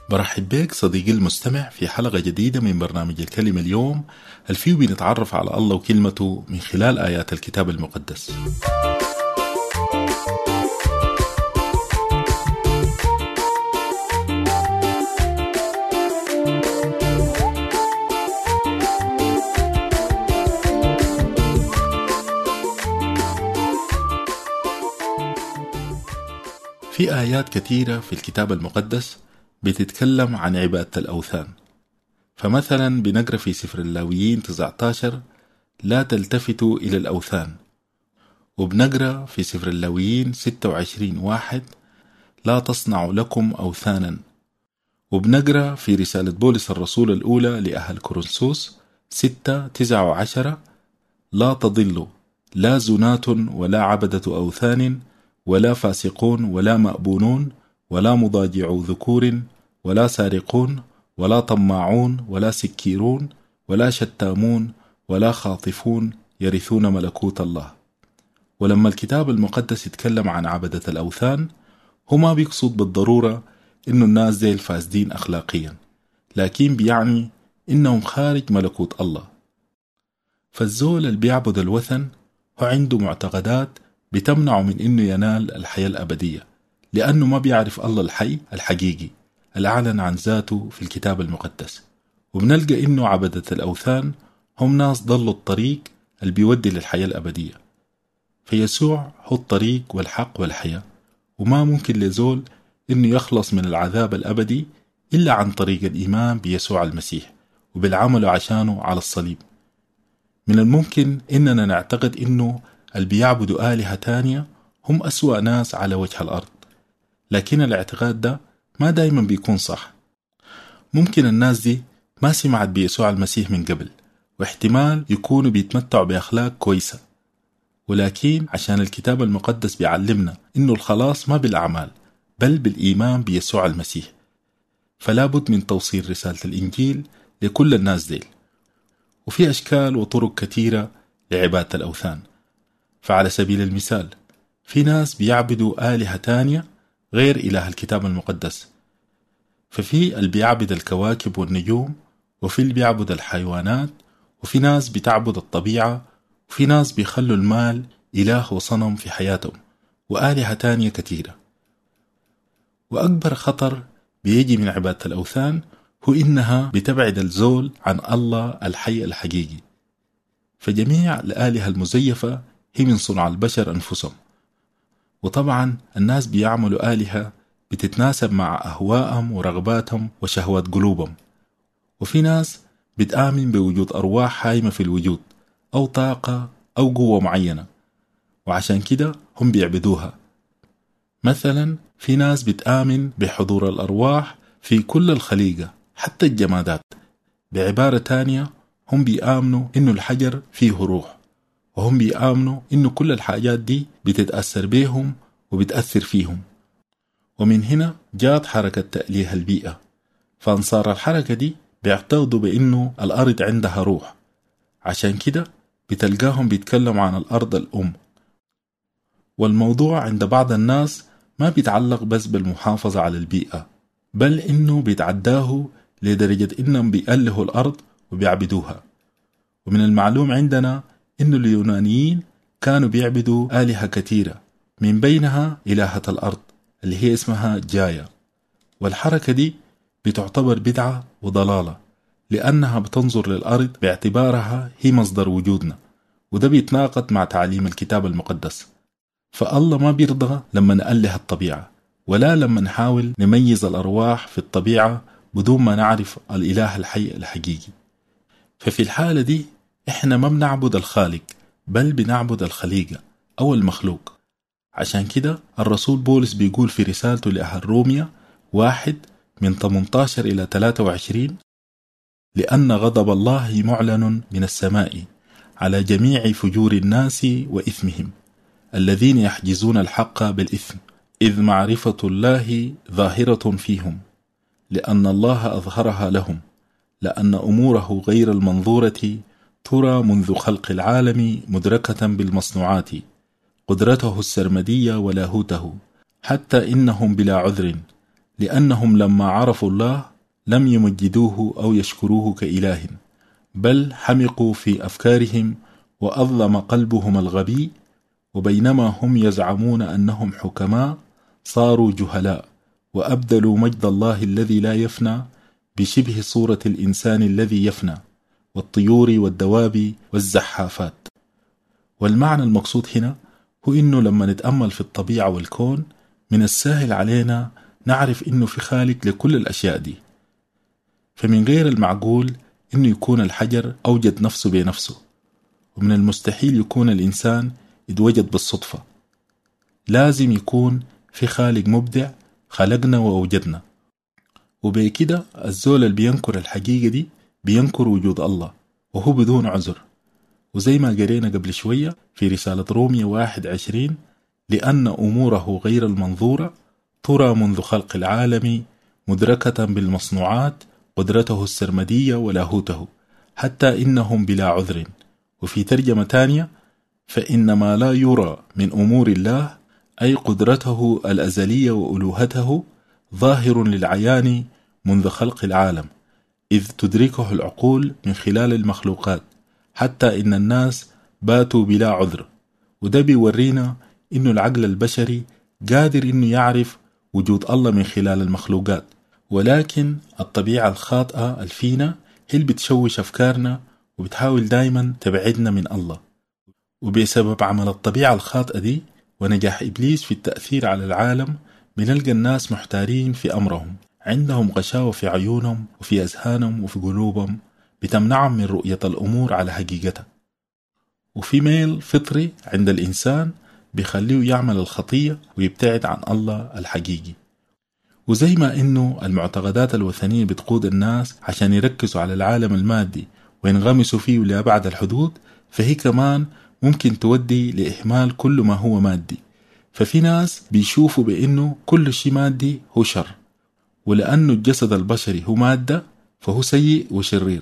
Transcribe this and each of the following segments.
برحب بك صديقي المستمع في حلقة جديدة من برنامج الكلمة اليوم الفيو بنتعرف على الله وكلمته من خلال آيات الكتاب المقدس في آيات كثيرة في الكتاب المقدس بتتكلم عن عبادة الأوثان فمثلا بنقرأ في سفر اللاويين 19 لا تلتفتوا إلى الأوثان وبنقرأ في سفر اللاويين 26 واحد لا تصنعوا لكم أوثانا وبنقرأ في رسالة بولس الرسول الأولى لأهل كورنثوس 6 9 وعشرة لا تضلوا لا زنات ولا عبدة أوثان ولا فاسقون ولا مأبونون ولا مضاجعو ذكور ولا سارقون ولا طماعون ولا سكيرون ولا شتامون ولا خاطفون يرثون ملكوت الله ولما الكتاب المقدس يتكلم عن عبدة الأوثان هو ما بيقصد بالضرورة إنه الناس زي الفاسدين أخلاقيا لكن بيعني إنهم خارج ملكوت الله فالزول اللي بيعبد الوثن هو عنده معتقدات بتمنعه من إنه ينال الحياة الأبدية لأنه ما بيعرف الله الحي الحقيقي الأعلن عن ذاته في الكتاب المقدس وبنلقى إنه عبدة الأوثان هم ناس ضلوا الطريق اللي بيودي للحياة الأبدية فيسوع هو الطريق والحق والحياة وما ممكن لزول إنه يخلص من العذاب الأبدي إلا عن طريق الإيمان بيسوع المسيح وبالعمل عشانه على الصليب من الممكن إننا نعتقد إنه اللي بيعبدوا آلهة تانية هم أسوأ ناس على وجه الأرض لكن الاعتقاد ده ما دايما بيكون صح ممكن الناس دي ما سمعت بيسوع المسيح من قبل واحتمال يكونوا بيتمتعوا بأخلاق كويسة ولكن عشان الكتاب المقدس بيعلمنا إنه الخلاص ما بالأعمال بل بالإيمان بيسوع المسيح فلا بد من توصيل رسالة الإنجيل لكل الناس ديل وفي أشكال وطرق كثيرة لعبادة الأوثان فعلى سبيل المثال في ناس بيعبدوا آلهة تانية غير إله الكتاب المقدس ففي اللي بيعبد الكواكب والنجوم وفي اللي بيعبد الحيوانات وفي ناس بتعبد الطبيعة وفي ناس بيخلوا المال إله وصنم في حياتهم وآلهة تانية كثيرة وأكبر خطر بيجي من عبادة الأوثان هو إنها بتبعد الزول عن الله الحي الحقيقي فجميع الآلهة المزيفة هي من صنع البشر أنفسهم وطبعا الناس بيعملوا آلهة بتتناسب مع أهواءهم ورغباتهم وشهوات قلوبهم وفي ناس بتآمن بوجود أرواح حايمة في الوجود أو طاقة أو قوة معينة وعشان كده هم بيعبدوها مثلا في ناس بتآمن بحضور الأرواح في كل الخليقة حتى الجمادات بعبارة تانية هم بيآمنوا إنه الحجر فيه روح وهم بيآمنوا إنه كل الحاجات دي بتتأثر بيهم وبتأثر فيهم ومن هنا جات حركة تأليه البيئة فأنصار الحركة دي بيعتقدوا بإنه الأرض عندها روح عشان كده بتلقاهم بيتكلموا عن الأرض الأم والموضوع عند بعض الناس ما بيتعلق بس بالمحافظة على البيئة بل إنه بيتعداه لدرجة إنهم بيألهوا الأرض وبيعبدوها ومن المعلوم عندنا إن اليونانيين كانوا بيعبدوا آلهة كثيرة من بينها إلهة الأرض اللي هي اسمها جايا والحركة دي بتعتبر بدعة وضلالة لأنها بتنظر للأرض باعتبارها هي مصدر وجودنا وده بيتناقض مع تعاليم الكتاب المقدس فالله ما بيرضى لما نأله الطبيعة ولا لما نحاول نميز الأرواح في الطبيعة بدون ما نعرف الإله الحي الحقيقي ففي الحالة دي إحنا ما بنعبد الخالق بل بنعبد الخليقة أو المخلوق عشان كده الرسول بولس بيقول في رسالته لأهل روميا واحد من 18 إلى 23 لأن غضب الله معلن من السماء على جميع فجور الناس وإثمهم الذين يحجزون الحق بالإثم إذ معرفة الله ظاهرة فيهم لأن الله أظهرها لهم لأن أموره غير المنظورة ترى منذ خلق العالم مدركة بالمصنوعات قدرته السرمدية ولاهوته حتى إنهم بلا عذر لأنهم لما عرفوا الله لم يمجدوه أو يشكروه كإله بل حمقوا في أفكارهم وأظلم قلبهم الغبي وبينما هم يزعمون أنهم حكماء صاروا جهلاء وأبدلوا مجد الله الذي لا يفنى بشبه صورة الإنسان الذي يفنى والطيور والدواب والزحافات والمعنى المقصود هنا هو إنه لما نتأمل في الطبيعة والكون من السهل علينا نعرف إنه في خالق لكل الأشياء دي فمن غير المعقول إنه يكون الحجر أوجد نفسه بنفسه ومن المستحيل يكون الإنسان اتوجد بالصدفة لازم يكون في خالق مبدع خلقنا وأوجدنا وبكده الزول اللي بينكر الحقيقة دي بينكر وجود الله وهو بدون عذر وزي ما قرينا قبل شوية في رسالة رومية واحد عشرين لأن أموره غير المنظورة ترى منذ خلق العالم مدركة بالمصنوعات قدرته السرمدية ولاهوته حتى إنهم بلا عذر وفي ترجمة تانية فإن ما لا يرى من أمور الله أي قدرته الأزلية وألوهته ظاهر للعيان منذ خلق العالم إذ تدركه العقول من خلال المخلوقات حتى إن الناس باتوا بلا عذر وده بيورينا إنه العقل البشري قادر إنه يعرف وجود الله من خلال المخلوقات ولكن الطبيعة الخاطئة الفينا هي اللي بتشوش أفكارنا وبتحاول دايما تبعدنا من الله وبسبب عمل الطبيعة الخاطئة دي ونجاح إبليس في التأثير على العالم بنلقى الناس محتارين في أمرهم عندهم غشاوة في عيونهم وفي أذهانهم وفي قلوبهم بتمنعهم من رؤية الأمور على حقيقتها وفي ميل فطري عند الإنسان بيخليه يعمل الخطية ويبتعد عن الله الحقيقي وزي ما إنه المعتقدات الوثنية بتقود الناس عشان يركزوا على العالم المادي وينغمسوا فيه لأبعد الحدود فهي كمان ممكن تودي لإهمال كل ما هو مادي ففي ناس بيشوفوا بأنه كل شيء مادي هو شر ولأنه الجسد البشري هو مادة فهو سيء وشرير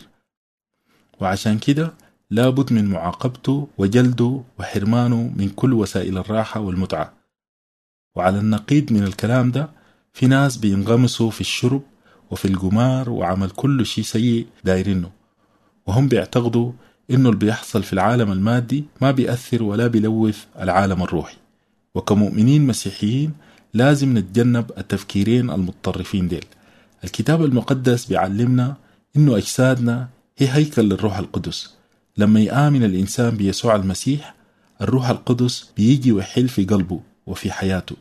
وعشان كده لابد من معاقبته وجلده وحرمانه من كل وسائل الراحة والمتعة وعلى النقيض من الكلام ده في ناس بينغمسوا في الشرب وفي القمار وعمل كل شيء سيء دايرينه وهم بيعتقدوا إنه اللي بيحصل في العالم المادي ما بيأثر ولا بيلوث العالم الروحي وكمؤمنين مسيحيين لازم نتجنب التفكيرين المتطرفين ديل الكتاب المقدس بيعلمنا إنه أجسادنا هي هيكل للروح القدس لما يآمن الإنسان بيسوع المسيح الروح القدس بيجي ويحل في قلبه وفي حياته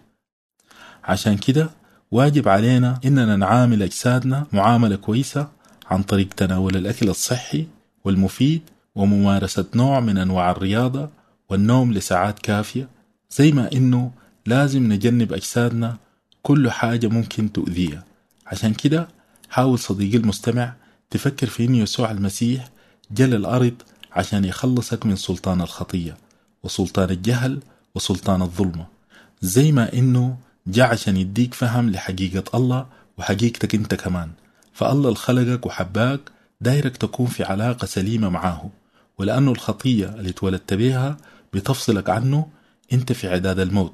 عشان كده واجب علينا إننا نعامل أجسادنا معاملة كويسة عن طريق تناول الأكل الصحي والمفيد وممارسة نوع من أنواع الرياضة والنوم لساعات كافية زي ما إنه لازم نجنب أجسادنا كل حاجة ممكن تؤذيها عشان كده حاول صديقي المستمع تفكر في إن يسوع المسيح جل الأرض عشان يخلصك من سلطان الخطية وسلطان الجهل وسلطان الظلمة زي ما إنه جاء عشان يديك فهم لحقيقة الله وحقيقتك أنت كمان فالله اللي خلقك وحباك دايرك تكون في علاقة سليمة معاه ولأنه الخطية اللي اتولدت بيها بتفصلك عنه أنت في عداد الموت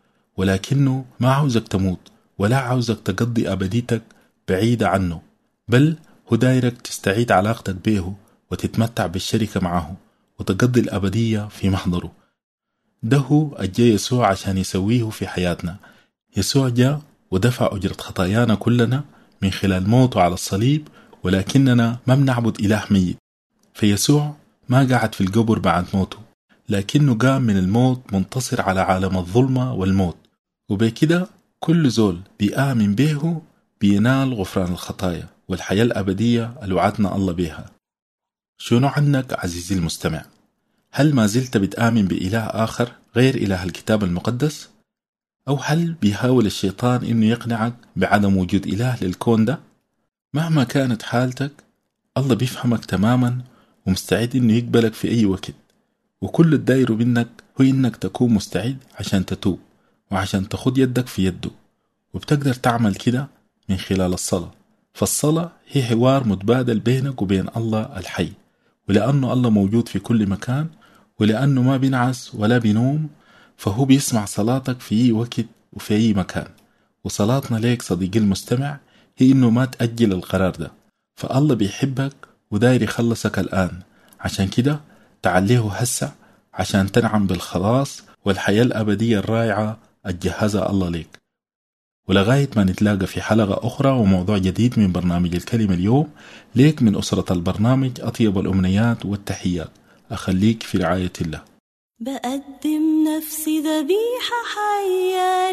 ولكنه ما عاوزك تموت ولا عاوزك تقضي أبديتك بعيدة عنه بل هو دايرك تستعيد علاقتك به وتتمتع بالشركة معه وتقضي الأبدية في محضره ده هو أجا يسوع عشان يسويه في حياتنا يسوع جاء ودفع أجرة خطايانا كلنا من خلال موته على الصليب ولكننا ما بنعبد إله ميت فيسوع ما قعد في القبر بعد موته لكنه قام من الموت منتصر على عالم الظلمة والموت وبكده كل زول بيآمن به بينال غفران الخطايا والحياة الأبدية اللي وعدنا الله بيها شنو عنك عزيزي المستمع هل ما زلت بتآمن بإله آخر غير إله الكتاب المقدس؟ أو هل بيحاول الشيطان إنه يقنعك بعدم وجود إله للكون ده؟ مهما كانت حالتك الله بيفهمك تماما ومستعد إنه يقبلك في أي وقت وكل الداير منك هو إنك تكون مستعد عشان تتوب وعشان تخد يدك في يده وبتقدر تعمل كده من خلال الصلاة فالصلاة هي حوار متبادل بينك وبين الله الحي ولأنه الله موجود في كل مكان ولأنه ما بينعس ولا بينوم فهو بيسمع صلاتك في أي وقت وفي أي مكان وصلاتنا ليك صديقي المستمع هي إنه ما تأجل القرار ده فالله بيحبك وداير يخلصك الآن عشان كده تعليه هسه عشان تنعم بالخلاص والحياة الأبدية الرائعة الجهزها الله ليك ولغاية ما نتلاقى في حلقة أخرى وموضوع جديد من برنامج الكلمة اليوم ليك من أسرة البرنامج أطيب الأمنيات والتحيات أخليك في رعاية الله بقدم نفسي ذبيحة حية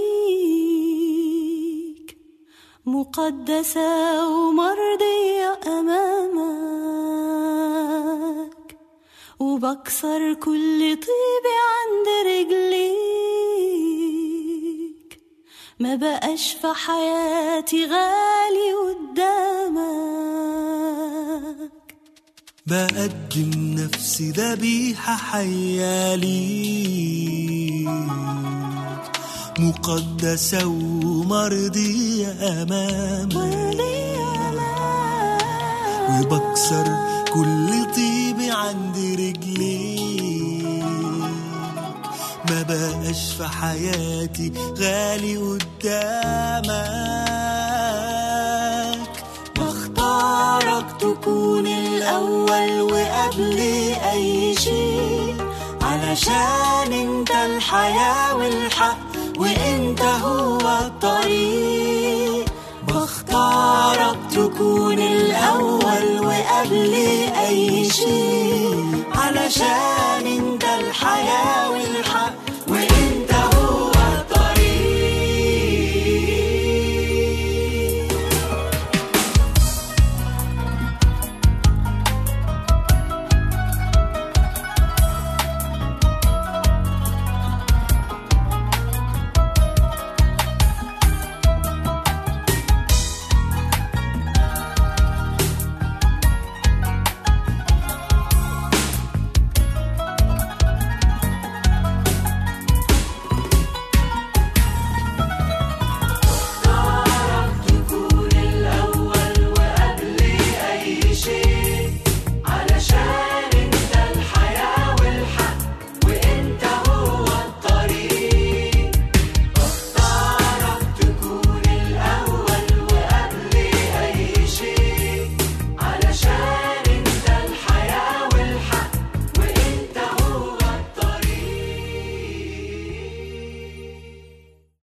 ليك مقدسة ومرضية أمامك وبكسر كل طيب عند رجليك ما بقاش في حياتي غالي قدامك بقدم نفسي ذبيحة حية ليك مقدسة ومرضية أمامك مرضية أمامك وبكسر كل طيب عند رجليك ما بقاش في حياتي غالي قدامك بختارك تكون الأول وقبل أي شيء علشان انت الحياة والحق وانت هو الطريق بختارك تكون الأول وقبل أي شيء علشان انت الحياة والحق